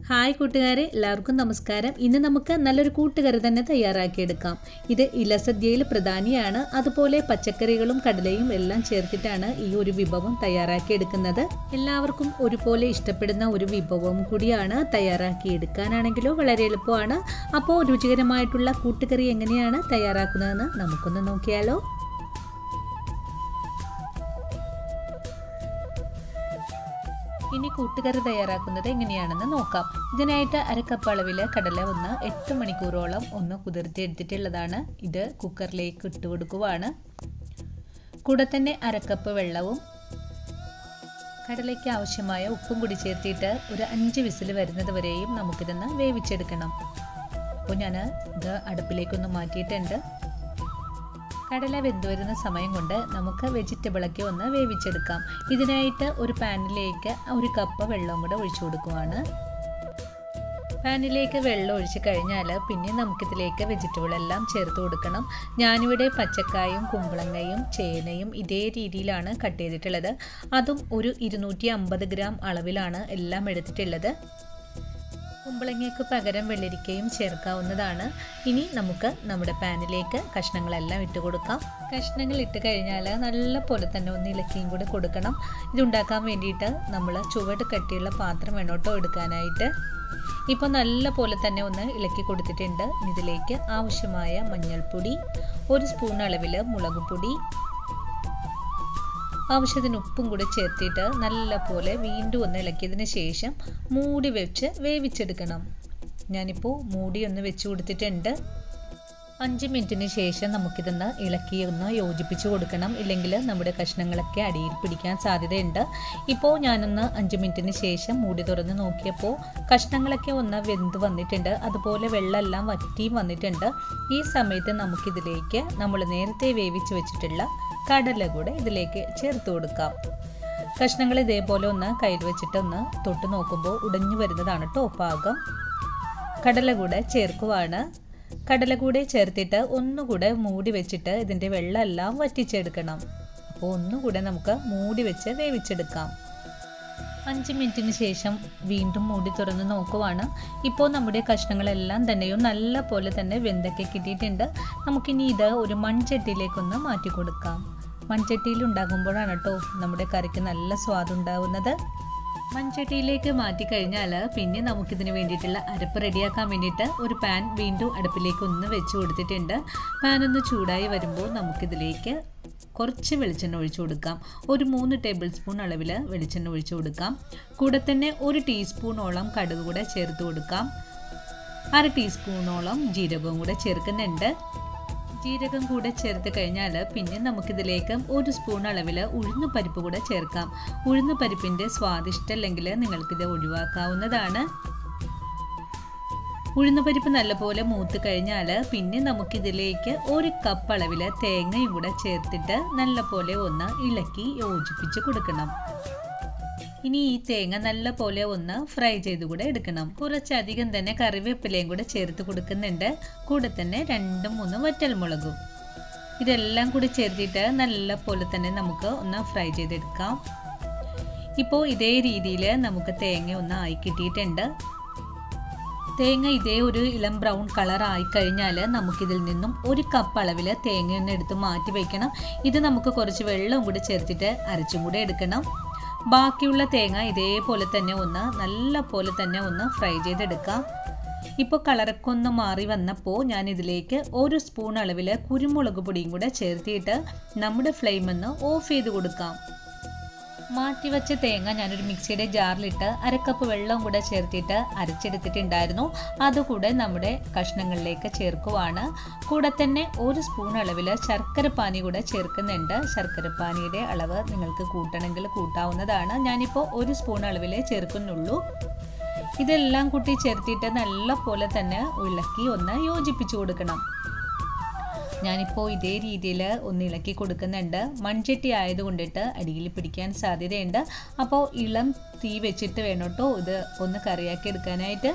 hi കൂട്ടുകാരെ എല്ലാവർക്കും നമസ്കാരം ഇന്ന് നമുക്ക് നല്ലൊരു കൂട്ടുകറി തന്നെ തയ്യാറാക്കിയെടുക്കാം ഇത് ഇലസദ്യയിൽ പ്രധാനിയാണ് അതുപോലെ പച്ചക്കറികളും കടലയും എല്ലാം ചേർത്തിട്ടാണ് ഈ ഒരു വിഭവം തയ്യാറാക്കിയെടുക്കുന്നത് എല്ലാവർക്കും ഒരുപോലെ ഇഷ്ടപ്പെടുന്ന ഒരു വിഭവം കൂടിയാണ് തയ്യാറാക്കിയെടുക്കാനാണെങ്കിലോ വളരെ എളുപ്പമാണ് അപ്പോൾ രുചികരമായിട്ടുള്ള കൂട്ടുകറി എങ്ങനെയാണ് തയ്യാറാക്കുന്നതെന്ന് നമുക്കൊന്ന് നോക്കിയാലോ ഇനി കൂട്ടുകറി തയ്യാറാക്കുന്നത് എങ്ങനെയാണെന്ന് നോക്കാം ഇതിനായിട്ട് അരക്കപ്പ് അളവിൽ കടല ഒന്ന് എട്ട് മണിക്കൂറോളം ഒന്ന് കുതിർത്തി എടുത്തിട്ടുള്ളതാണ് ഇത് കുക്കറിലേക്ക് ഇട്ട് കൊടുക്കുവാണ് കൂടെ തന്നെ അരക്കപ്പ് വെള്ളവും കടലയ്ക്ക് ആവശ്യമായ ഉപ്പും കൂടി ചേർത്തിട്ട് ഒരു അഞ്ച് വിസിൽ വരുന്നത് വരെയും നമുക്കിതൊന്ന് വേവിച്ചെടുക്കണം അപ്പോൾ ഞാൻ ഇത് അടുപ്പിലേക്കൊന്ന് മാറ്റിയിട്ടുണ്ട് കടല വെന്ത് വരുന്ന സമയം കൊണ്ട് നമുക്ക് വെജിറ്റബിളൊക്കെ ഒന്ന് വേവിച്ചെടുക്കാം ഇതിനായിട്ട് ഒരു പാനിലേക്ക് ഒരു കപ്പ് വെള്ളവും കൂടെ ഒഴിച്ചു കൊടുക്കുവാണ് പാനിലേക്ക് വെള്ളം ഒഴിച്ച് കഴിഞ്ഞാൽ പിന്നെ നമുക്കിതിലേക്ക് വെജിറ്റബിൾ എല്ലാം ചേർത്ത് കൊടുക്കണം ഞാനിവിടെ പച്ചക്കായും കുമ്പളങ്ങയും ചേനയും ഇതേ രീതിയിലാണ് കട്ട് ചെയ്തിട്ടുള്ളത് അതും ഒരു ഇരുന്നൂറ്റി അമ്പത് ഗ്രാം അളവിലാണ് എല്ലാം എടുത്തിട്ടുള്ളത് കുമ്പളങ്ങയ്ക്ക് പകരം വെള്ളരിക്കയും ചേർക്കാവുന്നതാണ് ഇനി നമുക്ക് നമ്മുടെ പാനിലേക്ക് കഷ്ണങ്ങളെല്ലാം ഇട്ട് കൊടുക്കാം കഷ്ണങ്ങൾ ഇട്ട് കഴിഞ്ഞാൽ നല്ല പോലെ തന്നെ ഒന്ന് ഇളക്കിയും കൂടി കൊടുക്കണം ഇതുണ്ടാക്കാൻ വേണ്ടിയിട്ട് നമ്മൾ ചുവട് കട്ടിയുള്ള പാത്രം വേണോട്ടോ എടുക്കാനായിട്ട് ഇപ്പോൾ നല്ല പോലെ തന്നെ ഒന്ന് ഇളക്കി കൊടുത്തിട്ടുണ്ട് ഇതിലേക്ക് ആവശ്യമായ മഞ്ഞൾപ്പൊടി ഒരു സ്പൂൺ അളവിൽ മുളക് പൊടി ആവശ്യത്തിന് ഉപ്പും കൂടി ചേർത്തിട്ട് നല്ല പോലെ വീണ്ടും ഒന്ന് ഇളക്കിയതിന് ശേഷം മൂടി വെച്ച് വേവിച്ചെടുക്കണം ഞാനിപ്പോൾ മൂടി ഒന്ന് വെച്ച് കൊടുത്തിട്ടുണ്ട് അഞ്ച് മിനിറ്റിന് ശേഷം നമുക്കിതൊന്ന് ഇളക്കി ഒന്ന് യോജിപ്പിച്ച് കൊടുക്കണം ഇല്ലെങ്കിൽ നമ്മുടെ കഷ്ണങ്ങളൊക്കെ അടിയിൽ പിടിക്കാൻ സാധ്യതയുണ്ട് ഇപ്പോൾ ഞാനൊന്ന് അഞ്ച് മിനിറ്റിന് ശേഷം മൂടി തുറന്ന് നോക്കിയപ്പോൾ കഷ്ണങ്ങളൊക്കെ ഒന്ന് വെന്ത് വന്നിട്ടുണ്ട് അതുപോലെ വെള്ളമെല്ലാം വറ്റിയും വന്നിട്ടുണ്ട് ഈ സമയത്ത് നമുക്കിതിലേക്ക് നമ്മൾ നേരത്തെ വേവിച്ച് വെച്ചിട്ടുള്ള കടല കൂടെ ഇതിലേക്ക് ചേർത്ത് കൊടുക്കാം കഷ്ണങ്ങൾ ഇതേപോലെ ഒന്ന് കയ്യിൽ വെച്ചിട്ട് ഒന്ന് തൊട്ട് നോക്കുമ്പോൾ ഉടഞ്ഞു വരുന്നതാണ് കേട്ടോ പാകം കടല കൂടെ ചേർക്കുവാണ് കടല കൂടെ ചേർത്തിട്ട് ഒന്നുകൂടെ മൂടി വെച്ചിട്ട് ഇതിൻ്റെ വെള്ളമെല്ലാം വറ്റിച്ചെടുക്കണം അപ്പോൾ ഒന്നുകൂടെ നമുക്ക് മൂടി വെച്ച് വേവിച്ചെടുക്കാം അഞ്ച് മിനിറ്റിന് ശേഷം വീണ്ടും മൂടി തുറന്ന് നോക്കുവാണ് ഇപ്പോൾ നമ്മുടെ കഷ്ണങ്ങളെല്ലാം തന്നെയും നല്ല പോലെ തന്നെ വെന്തൊക്കെ കിട്ടിയിട്ടുണ്ട് നമുക്കിനി ഇത് ഒരു മൺചട്ടിയിലേക്കൊന്ന് മാറ്റി കൊടുക്കാം മൺചട്ടിയിൽ ഉണ്ടാകുമ്പോഴാണ് കേട്ടോ നമ്മുടെ കറിക്ക് നല്ല സ്വാദുണ്ടാവുന്നത് മൺചട്ടിയിലേക്ക് മാറ്റി കഴിഞ്ഞാൽ പിന്നെ നമുക്കിതിന് വേണ്ടിയിട്ടുള്ള അരപ്പ് റെഡിയാക്കാൻ വേണ്ടിയിട്ട് ഒരു പാൻ വീണ്ടും അടുപ്പിലേക്ക് ഒന്ന് വെച്ച് കൊടുത്തിട്ടുണ്ട് പാൻ ഒന്ന് ചൂടായി വരുമ്പോൾ നമുക്കിതിലേക്ക് കുറച്ച് വെളിച്ചെണ്ണ ഒഴിച്ചു കൊടുക്കാം ഒരു മൂന്ന് ടേബിൾ സ്പൂൺ അളവിൽ വെളിച്ചെണ്ണ ഒഴിച്ചു കൊടുക്കാം കൂടെ തന്നെ ഒരു ടീസ്പൂണോളം കടുക് കൂടെ ചേർത്ത് കൊടുക്കാം അര ടീസ്പൂണോളം ജീരകവും കൂടെ ചേർക്കുന്നുണ്ട് ജീരകം കൂടെ ചേർത്ത് കഴിഞ്ഞാൽ പിന്നെ നമുക്കിതിലേക്ക് ഒരു സ്പൂൺ അളവിൽ ഉഴുന്ന് പരിപ്പ് കൂടെ ചേർക്കാം ഉഴുന്ന് പരിപ്പിൻ്റെ സ്വാദിഷ്ടമല്ലെങ്കിൽ നിങ്ങൾക്കിത് ഒഴിവാക്കാവുന്നതാണ് ഉഴുന്ന് പരിപ്പ് നല്ലപോലെ മൂത്ത് കഴിഞ്ഞാൽ പിന്നെ നമുക്കിതിലേക്ക് ഒരു കപ്പ് അളവിൽ തേങ്ങയും കൂടെ ചേർത്തിട്ട് നല്ലപോലെ ഒന്ന് ഇളക്കി യോജിപ്പിച്ച് കൊടുക്കണം ഇനി ഈ തേങ്ങ നല്ല പോലെ ഒന്ന് ഫ്രൈ ചെയ്ത് കൂടെ എടുക്കണം കുറച്ചധികം തന്നെ കറിവേപ്പിലയും കൂടെ ചേർത്ത് കൊടുക്കുന്നുണ്ട് കൂടെ തന്നെ രണ്ടും മൂന്ന് വറ്റൽമുളകും ഇതെല്ലാം കൂടി ചേർത്തിട്ട് നല്ല പോലെ തന്നെ നമുക്ക് ഒന്ന് ഫ്രൈ ചെയ്തെടുക്കാം ഇപ്പോൾ ഇതേ രീതിയിൽ നമുക്ക് തേങ്ങ ഒന്ന് ആയി കിട്ടിയിട്ടുണ്ട് തേങ്ങ ഇതേ ഒരു ഇളം ബ്രൗൺ കളർ ആയി കഴിഞ്ഞാൽ നമുക്കിതിൽ നിന്നും ഒരു കപ്പ് അളവിൽ തേങ്ങ ഒന്ന് എടുത്ത് മാറ്റി വയ്ക്കണം ഇത് നമുക്ക് കുറച്ച് വെള്ളവും കൂടി ചേർത്തിട്ട് അരച്ചും കൂടെ എടുക്കണം ബാക്കിയുള്ള തേങ്ങ ഇതേപോലെ തന്നെ ഒന്ന് നല്ല പോലെ തന്നെ ഒന്ന് ഫ്രൈ ചെയ്തെടുക്കാം ഇപ്പോൾ കളറൊക്കെ ഒന്ന് മാറി വന്നപ്പോൾ ഞാൻ ഇതിലേക്ക് ഒരു സ്പൂൺ അളവിൽ കുരുമുളക് പൊടിയും കൂടെ ചേർത്തിയിട്ട് നമ്മുടെ ഫ്ലെയിം ഒന്ന് ഓഫ് ചെയ്ത് കൊടുക്കാം മാറ്റി വെച്ച തേങ്ങ ഞാനൊരു മിക്സിയുടെ ജാറിലിട്ട് അരക്കപ്പ് വെള്ളം കൂടെ ചേർത്തിട്ട് അരച്ചെടുത്തിട്ടുണ്ടായിരുന്നു അതുകൂടെ നമ്മുടെ കഷ്ണങ്ങളിലേക്ക് ചേർക്കുവാണ് കൂടെ തന്നെ ഒരു സ്പൂൺ അളവിൽ ശർക്കരപ്പാനി കൂടെ ചേർക്കുന്നുണ്ട് ശർക്കരപ്പാനിയുടെ അളവ് നിങ്ങൾക്ക് കൂട്ടണമെങ്കിൽ കൂട്ടാവുന്നതാണ് ഞാനിപ്പോൾ ഒരു സ്പൂൺ അളവിലേ ചേർക്കുന്നുള്ളൂ ഇതെല്ലാം കൂട്ടി ചേർത്തിട്ട് നല്ല പോലെ തന്നെ ഇളക്കി ഒന്ന് യോജിപ്പിച്ചു കൊടുക്കണം ഞാനിപ്പോൾ ഇതേ രീതിയിൽ ഒന്ന് ഇളക്കി കൊടുക്കുന്നുണ്ട് മൺചട്ടി ആയതുകൊണ്ടിട്ട് അടിയിൽ പിടിക്കാൻ സാധ്യതയുണ്ട് അപ്പോൾ ഇളം തീ വെച്ചിട്ട് വേണം കേട്ടോ ഇത് ഒന്ന് കറിയാക്കി എടുക്കാനായിട്ട്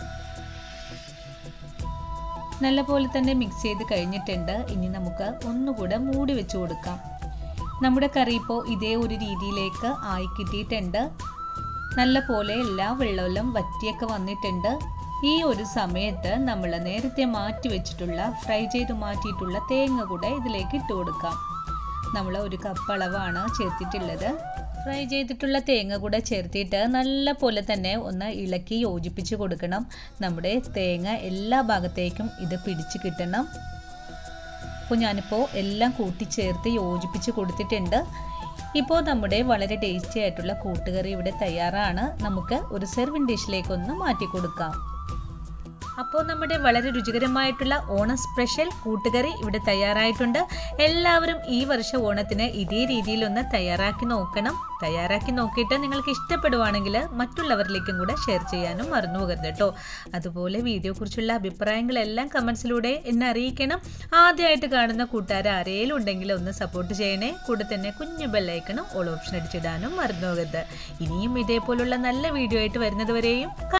നല്ലപോലെ തന്നെ മിക്സ് ചെയ്ത് കഴിഞ്ഞിട്ടുണ്ട് ഇനി നമുക്ക് ഒന്നുകൂടെ മൂടി വെച്ച് കൊടുക്കാം നമ്മുടെ കറി ഇപ്പോൾ ഇതേ ഒരു രീതിയിലേക്ക് ആയി കിട്ടിയിട്ടുണ്ട് നല്ല പോലെ എല്ലാ വെള്ളമെല്ലാം വറ്റിയൊക്കെ വന്നിട്ടുണ്ട് ഈ ഒരു സമയത്ത് നമ്മൾ നേരത്തെ മാറ്റി വെച്ചിട്ടുള്ള ഫ്രൈ ചെയ്ത് മാറ്റിയിട്ടുള്ള തേങ്ങ കൂടെ ഇതിലേക്ക് ഇട്ട് കൊടുക്കാം നമ്മൾ ഒരു കപ്പ് അളവാണ് ചേർത്തിട്ടുള്ളത് ഫ്രൈ ചെയ്തിട്ടുള്ള തേങ്ങ കൂടെ ചേർത്തിട്ട് നല്ല പോലെ തന്നെ ഒന്ന് ഇളക്കി യോജിപ്പിച്ച് കൊടുക്കണം നമ്മുടെ തേങ്ങ എല്ലാ ഭാഗത്തേക്കും ഇത് പിടിച്ച് കിട്ടണം അപ്പോൾ ഞാനിപ്പോൾ എല്ലാം കൂട്ടിച്ചേർത്ത് യോജിപ്പിച്ച് കൊടുത്തിട്ടുണ്ട് ഇപ്പോൾ നമ്മുടെ വളരെ ടേസ്റ്റി ആയിട്ടുള്ള കൂട്ടുകറി ഇവിടെ തയ്യാറാണ് നമുക്ക് ഒരു സെർവിങ് ഡിഷിലേക്ക് മാറ്റി കൊടുക്കാം അപ്പോൾ നമ്മുടെ വളരെ രുചികരമായിട്ടുള്ള ഓണം സ്പെഷ്യൽ കൂട്ടുകറി ഇവിടെ തയ്യാറായിട്ടുണ്ട് എല്ലാവരും ഈ വർഷം ഓണത്തിന് ഇതേ രീതിയിലൊന്ന് തയ്യാറാക്കി നോക്കണം തയ്യാറാക്കി നോക്കിയിട്ട് നിങ്ങൾക്ക് ഇഷ്ടപ്പെടുവാണെങ്കിൽ മറ്റുള്ളവരിലേക്കും കൂടെ ഷെയർ ചെയ്യാനും മറന്നു പോകരുത് കേട്ടോ അതുപോലെ വീഡിയോയെക്കുറിച്ചുള്ള അഭിപ്രായങ്ങളെല്ലാം കമൻസിലൂടെ എന്നെ അറിയിക്കണം ആദ്യമായിട്ട് കാണുന്ന കൂട്ടുകാർ ആരെങ്കിലും ഉണ്ടെങ്കിൽ ഒന്ന് സപ്പോർട്ട് ചെയ്യണേ കൂടെ തന്നെ കുഞ്ഞു ബെല്ലൈക്കണം ഓൾ ഓപ്ഷൻ അടിച്ചിടാനും മറന്നു പോകരുത് ഇനിയും ഇതേപോലുള്ള നല്ല വീഡിയോ ആയിട്ട് വരുന്നത് വരെയും